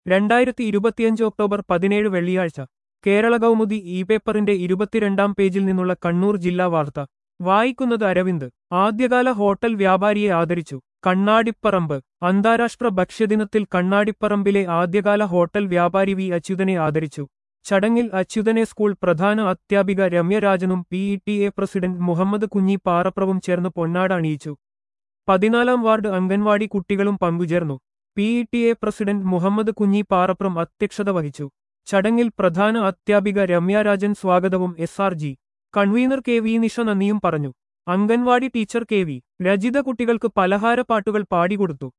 രണ്ടായിരത്തി ഇരുപത്തിയഞ്ച് ഒക്ടോബർ പതിനേഴ് വെള്ളിയാഴ്ച കേരള കൗമുദി ഇ പേപ്പറിന്റെ ഇരുപത്തിരണ്ടാം പേജിൽ നിന്നുള്ള കണ്ണൂർ ജില്ലാ വാർത്ത വായിക്കുന്നത് അരവിന്ദ് ആദ്യകാല ഹോട്ടൽ വ്യാപാരിയെ ആദരിച്ചു കണ്ണാടിപ്പറമ്പ് അന്താരാഷ്ട്ര ഭക്ഷ്യദിനത്തിൽ കണ്ണാടിപ്പറമ്പിലെ ആദ്യകാല ഹോട്ടൽ വ്യാപാരി വി അച്യുതനെ ആദരിച്ചു ചടങ്ങിൽ അച്യുതനെ സ്കൂൾ പ്രധാന അധ്യാപിക രമ്യരാജനും P E T A president Muhammed Kunhi പാറപ്രവും ചേർന്ന് പൊന്നാട അണിയിച്ചു പതിനാലാം വാർഡ് അംഗൻവാടി കുട്ടികളും പങ്കുചേർന്നു P E T A president Muhammed Kunhi Parapram അധ്യക്ഷത വഹിച്ചു ചടങ്ങിൽ പ്രധാന അധ്യാപിക രമ്യരാജൻ സ്വാഗതവും S R G convener K V Nisha നന്ദിയും പറഞ്ഞു anganwadi teacher K V Rajitha കുട്ടികൾക്ക് പലഹാരപ്പാട്ടുകൾ പാടിക്കൊടുത്തു